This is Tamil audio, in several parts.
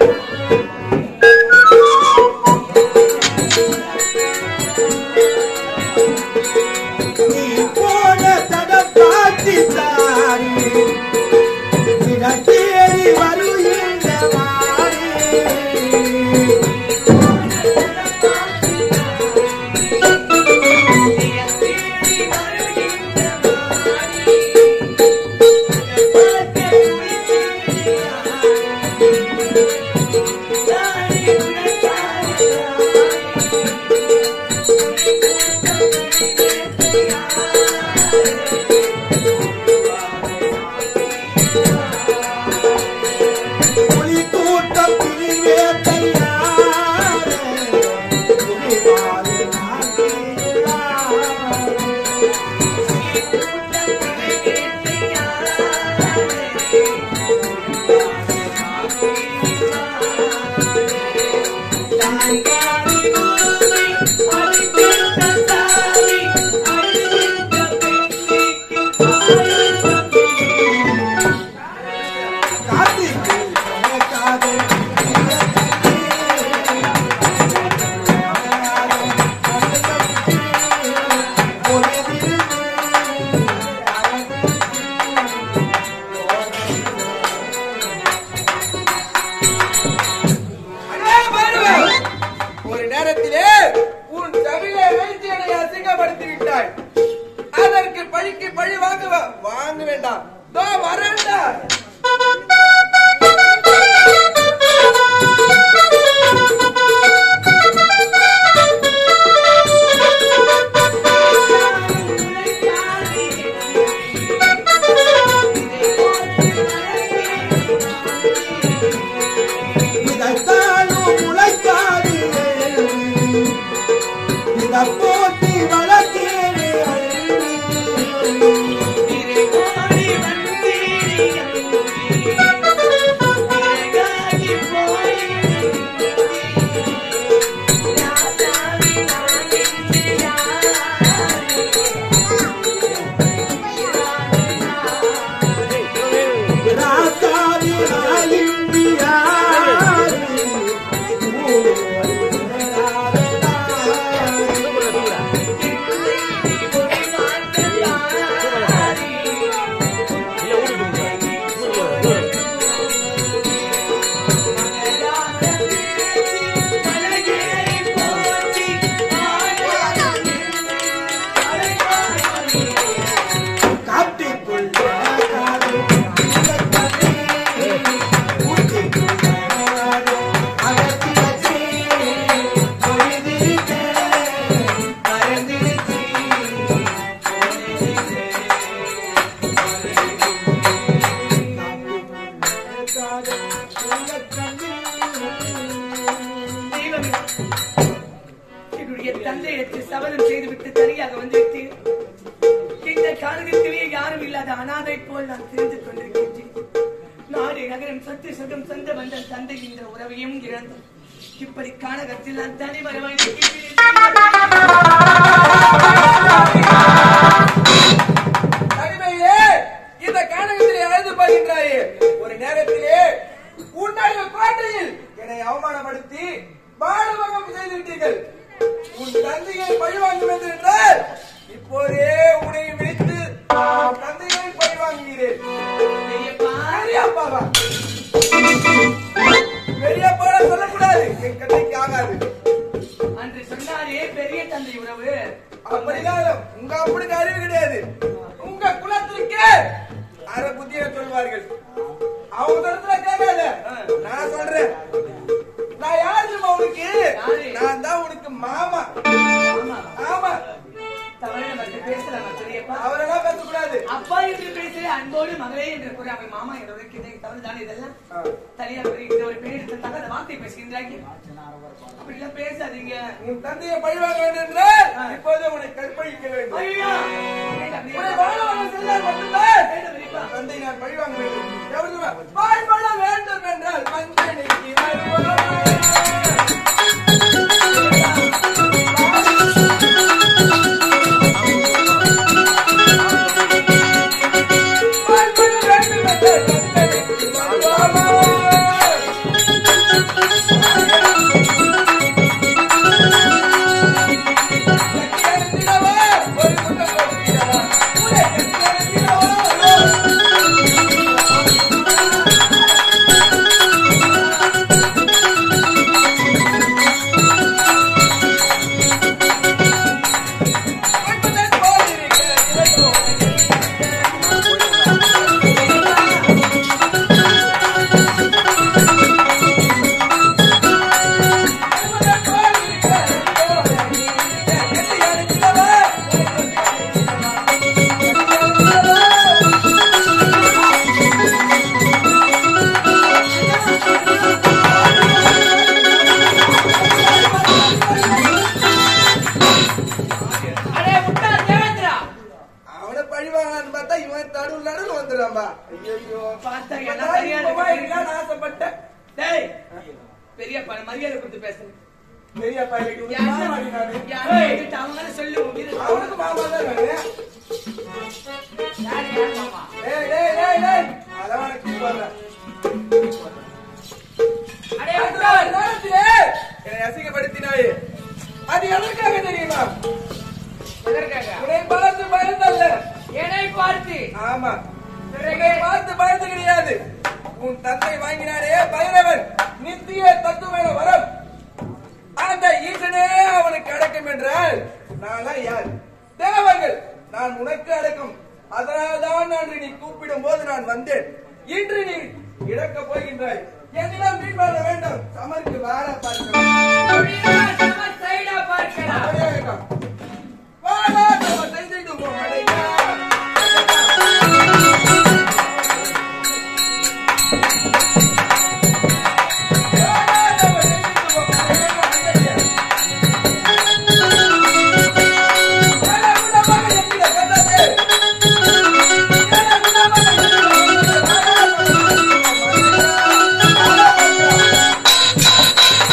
நீ போன தடப்பாத்தி தாரி நிலத்தேறி வருகின்ற மாறி புலி கூட்டம் பிரிவே தனியாரே புலிவாலி நாட்டினாரே கார்த்திக் எனக்காக அண்ணே பாருவே! ஒரு நேரத்திலே உன் சபையை வைத்து என்னை அசிங்கப்படுத்தி விட்டாய் அதற்கு பழிக்கு பழி வாங்க வா- வாங்க வேண்டாம் தோ வரேன்டா இதத்தாலும் முளைக்காது இத போட்டி வளர்த்தேனே ராசாரி ராயிண்டியாரி காட்டிக்குள் காடு என்னுடைய தந்தையிடத்தில் சபதம் செய்துவிட்டு தனியாக வந்துவிட்டு இந்த காலகத்திலே யாரும் இல்லாத அனாதை போல் நான் தெரிந்து கொண்டிருக்கின்றேன் நாடு நகரம் சத்து சுகம் சொந்த பந்தம் தந்தை என்ற உறவையும் இழந்தோம் இப்படி கானகத்தில் நான் தனிமரமாய் நிற்கின்றேன். தனிமையிலே இந்த கானகத்திலே அழுது போகின்றாயே ஒரு நேரத்திலே உன்னுடைய கோட்டையில் என்னை அவமானப்படுத்தி பாடபங்கம் செய்து விட்டீர்கள் உன் தந்தையை பழிவாங்க வேண்டும் என்றால் இப்போதே உன்னை வைத்து உன் தந்தையை பழிவாங்குகிறேன் பெரியப்பா, பெரியப்பாவா பெரியப்பா சொல்லக்கூடாது என் கண்ணைக்கு ஆகாது அன்று சொன்னாரே பெரிய தந்தை உறவு அப்படிதான் உங்க அப்படிக்கு அறிவு கிடையாது உங்க குலத்திற்கே அரை புத்திய சொல்வார்கள் அவங்க தரத்துல கேட்காத நான் சொல்றேன் நான் யார் தெரியுமா உனக்கு யாரு? நான் தான் உனக்கு மாமா ஆமா ஆமா தவறு நம்ம பேசலாம் பெரியப்பா அவரெல்லாம் பேசக்கூடாது அப்பா என்று பேச அன்போடு மகளே என்று கூற அவன் மாமா என்று உரைக்கிறேன் தவறுதானே இதெல்லாம் தனியார் ஒரு இந்த ஒரு பெண் எடுத்த தகாத வார்த்தை பேசுகின்றாங்க அப்படிலாம் பேசாதீங்க உன் தந்தையை பழிவாங்க வேண்டும் என்றால் இப்போது உன்னை கற்பழிக்க வேண்டும் ஐயா உன்னை வாழ வாழ சென்றால் மட்டும்தான் வேண்டாம் பெரியப்பா. தந்தை நான் பழிவாங்க வேண்டும் எவ்வளவு தூரம்? வாழ்வள வேண்டும் என்றால் மஞ்சனைக்கு வருவாய். வாழ்வள வேண்டும் என்றால் மஞ்சனைக்கு வருவாய். நான் தாய் சரியா இப்பவா இருக்கேன். இருக்கலாம்னு ஆசைப்பட்டேன் டேய் பெரிய பண மரியாதை கொடுத்து பேசுறேன் பெரிய பையனுக்கு என் மாமாடி அண்ணன் நானு. என் அண்ணன் வந்துட்டு அவங்க தானே சொல்லு உன் வீடு அவனுக்கு மாமா தான் நானு. யாரு யார் மாமா டேய், டேய், டேய், டேய். அதான் உனக்கு கூப்பிடுறேன். அடே அந்த அங்கிள் நேரத்திலே என்னை அசிங்கப்படுத்தினாயே. அது எதற்காக தெரியுமா எதற்காக உன்னை பார்த்து பயந்தல்ல என்னை பார்த்து ஆமா உன்னை பார்த்து பயந்து கிடையாது உன் தந்தை வாங்கினாரே பைரவன் நித்திய தத்துவ வரம் அந்த ஈசனே அவனுக்கு அடக்கம் என்றால் நான்லாம் யார் தேவர்கள் நான் உனக்கு அடக்கம் அதனால்தான் அன்று நீ கூப்பிடும் போது நான் வந்தேன் இன்று நீ இழக்கப் போகின்றாய் என்னிடம் மீன் வாழ வேண்டும் சமருக்கு வாழ பார்க்கிறேன் அப்படியா நம்ம சைடா பார்க்கலாம் அப்படியே இருக்கான். வாடா, நம்ம செய்திட்டு போ, மடையா. வாடா, நம்ம செய்திட்டு போ, மடையா, அங்கேயே. ஏலே, குண்டமாக எத்திட, கண்டாதே. ஏலே, குண்டமாக எத்திட, வாடா, நம்ம செய்திட்டு போ, மடையா. வாடா, மடையா.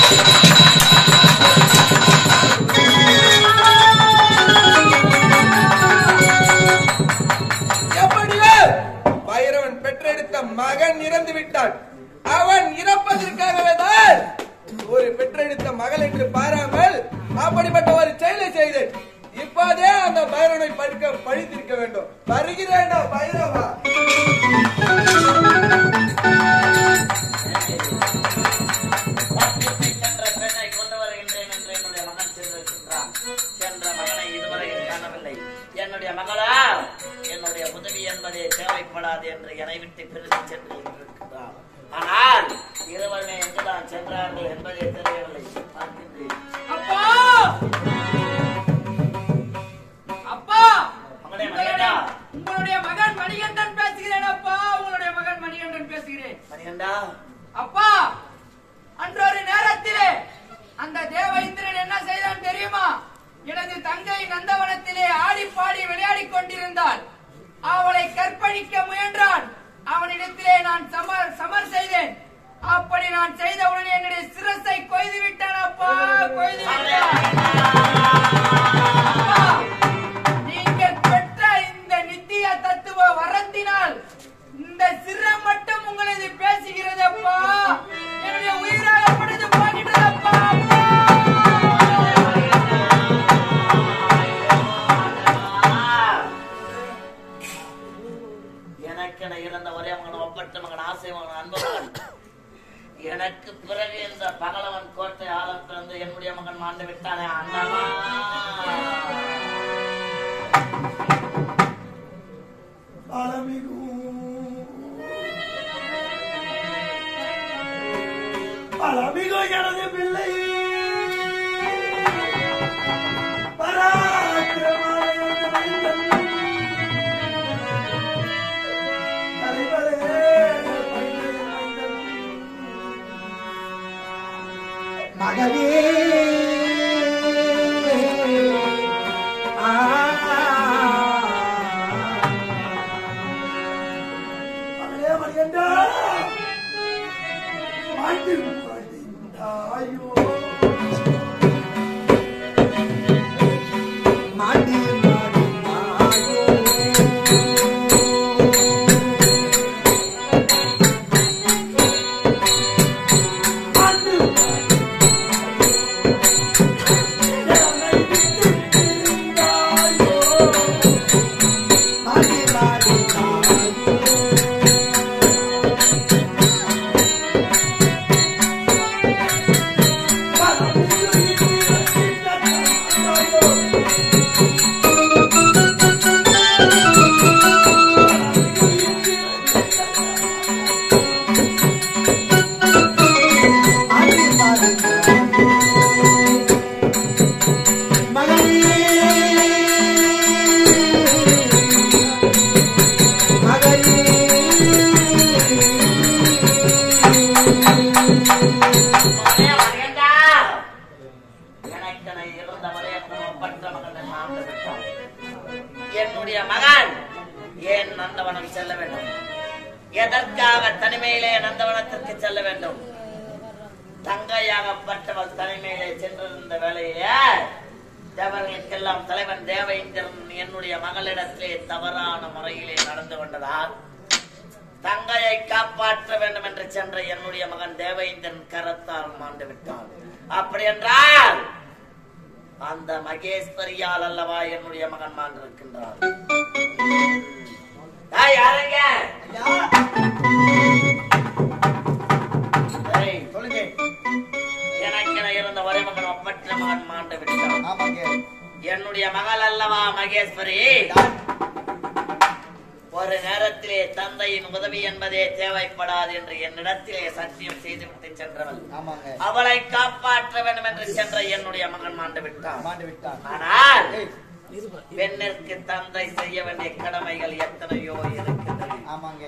எப்படியோ பைரவன் பெற்றெடுத்த மகன் இறந்து விட்டான் அவன் இறப்பதற்காகவே தான் ஒரு பெற்றெடுத்த மகள் என்று பாராமல் அப்படிப்பட்ட ஒரு செயலை செய்தேன் இப்போதே அந்த பைரவனை படுக்க பழித்திருக்க வேண்டும் வருகிறேன்டா பைரவா பட்டத்தை சென்ற பெண்ணை கொண்டு வருகின்றேன் என்று என்னுடைய மகன் சென்றிருக்கின்றான் சென்ற மகனை இதுவரை காணவில்லை என்னுடைய மகளா என்னுடைய உதவி என்பதே தேவைப்படாது என்று என்னை விட்டு பிரிந்து சென்று இருக்கின்றான் ஆனால் இருவருமே எங்குதான் சென்றார்கள் என்பதே தெரியவில்லை பார்க்கின்றேன் அப்பா அப்பா மகனே, உங்களுடைய- மணிகண்டா. உங்களுடைய மகன் மணிகண்டன் பேசுகிறேன் அப்பா உங்களுடைய மகன் மணிகண்டன் பேசுகிறேன் மணிகண்டா அப்பா அன்றொரு நேரத்திலே அந்த தேவேந்திரன் என்ன செய்தான் தெரியுமா எனது தங்கை நந்தவனத்திலே ஆடி பாடி விளையாடிக் கொண்டிருந்தாள் அவளை கற்பழிக்க முயன்றான் அவனிடத்திலே நான் சமர் சமர் செய்தேன் அப்படி நான் செய்தவுடனே என்னுடைய சிரசை கொய்து விட்டான் அப்பா கொய்து விட்டான் அப்பா, நீங்கள் பெற்ற இந்த நித்திய தத்துவ வரத்தினால் இந்த சிரம் மட்டும் உங்களது பேசுகிறது அப்பா என்னுடைய உயிராகப்படுது போகிறது அப்பா அப்பா. எனக்கென இருந்த ஒரே மகன் ஒப்பற்ற மகன் ஆசை மகன் அன்பு மகன் எனக்கு பிறகு இந்த பகலவன் கோட்டை ஆழம் பிறந்து என்னுடைய மகன் மாண்டு விட்டானே அண்ணனா அலமிகு எனது பிள்ளை பராக்கிரமான எனது மைந்தன். தலைவரே, மைந்தன், மைந்தன். மகனே ஆ மகளே மணிகண்டா மாட்டி மாட்டிந்தாயோ மாட்டி மாட்டிந்தாயோ மாட்டு என்னை விட்டு பிரிந்தாயோ மாட்டி மாட்டிந்தாயோ தனிமையிலே நந்தவனத்திற்கு செல்ல வேண்டும் தங்கையாகப்பட்டவள் தனிமையிலே சென்றிருந்த வேளையிலே தேவர்களுக்கெல்லாம் தலைவன் தேவேந்திரன் என்னுடைய மகளிடத்திலே தவறான முறையிலே நடந்து கொண்டதால் தங்கையை காப்பாற்ற வேண்டும் என்று சென்ற என்னுடைய மகன் தேவேந்திரன் கரத்தால் மாண்டு விட்டான் அப்படி என்றால் அந்த மகேஸ்வரியால் அல்லவா என்னுடைய மகன் மாண்டிருக்கின்றான் டேய், யாருங்க டேய், சொல்லுங்க எனக்கென இருந்த ஒரே மகன் ஒப்பற்ற மகன் மாண்டு விட்டான் ஆமாங்க என்னுடைய மகள் அல்லவா மகேஸ்வரி ஒரு நேரத்திலே தந்தையின் உதவி என்பதே தேவைப்படாது என்று என்னிடத்திலே சத்தியம் செய்துவிட்டு சென்றவள் ஆமாங்க அவளை காப்பாற்ற வேண்டும் என்று சென்ற என்னுடைய மகன் மாண்டு விட்டான் மாண்டு விட்டான் ஆனால் ஏய், பெண்ணிற்கு தந்தை செய்ய வேண்டிய கடமைகள் எத்தனையோ இருக்கின்றன ஆமாங்க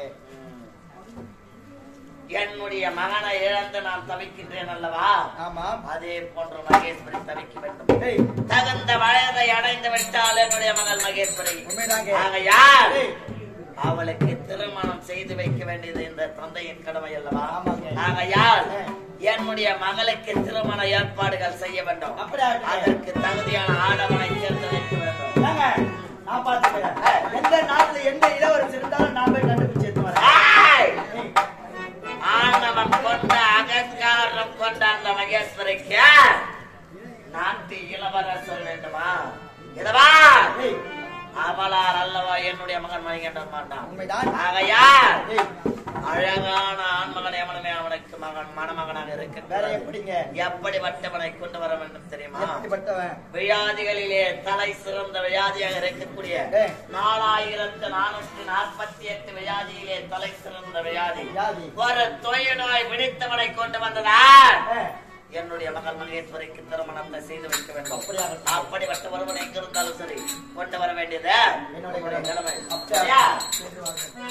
என்னுடைய மகனை இழந்து நான் தவிக்கின்றேன் அல்லவா ஆமாம் அதே போன்று மகேஸ்வரி தவிக்க வேண்டும் ஏய் தகுந்த வயதை அடைந்து விட்டால் என்னுடைய மகள் மகேஸ்வரி உண்மைதாங்க ஆகையால் ஏய், அவளுக்கு திருமணம் செய்து வைக்க வேண்டியது இந்த தந்தையின் கடமை அல்லவா ஆமாங்க. ஆகையால் ஆ. என்னுடைய மகளுக்கு திருமண ஏற்பாடுகள் செய்ய வேண்டும் அப்படி ஆகட்டும். அதற்கு தகுதியான ஆடவனை தேர்ந்தெடுக்க வேண்டும் இந்தாங்க, நான் பாத்துக்கிறேன் எந்த நாட்டுல எந்த இளவரசி இருந்தாலும் நான் போய் கண்டுபிடிச்சு எடுத்து வரேன் ஏய்! ஏய், ஆண்டவன் கொண்ட அகங்காரம் கொண்ட அந்த மகேஸ்வரிக்கு நாட்டு இளவரசர் வேண்டுமா இதவா ஏய், அவளால் அல்லவா என்னுடைய மகன் மணிகண்டன் மாட்டான் உண்மைதான் ஆகையால் ஏய், அழகான ஆண்மகன் எவனுமே அவனுக்கு மகன் மணமகனாக வேற இருக்கின்றான் எப்படிங்க எப்படிப்பட்டவனை கொண்டு வர வேண்டும் தெரியுமா எப்படிப்பட்டவன் வியாதிகளிலே தலை சிறந்த வியாதியாக இருக்கக்கூடிய ஏய். நாலாயிரத்து நானூற்றி நாற்பத்தி எட்டு வியாதியிலே தலை சிறந்த வியாதி வியாதி. ஒரு தொய் நோய் விழித்தவனை கொண்டு வந்ததால் ஏய், என்னுடைய மகள் மகேஸ்வரிக்கு திருமணத்தை செய்து வைக்க வேண்டும் அப்படியாக. அப்படிப்பட்ட ஒருவன் எங்க இருந்தாலும் சரி கொண்டு வர வேண்டியது என்னுடைய உங்களுடைய கடமை அப்படியா? சரியா?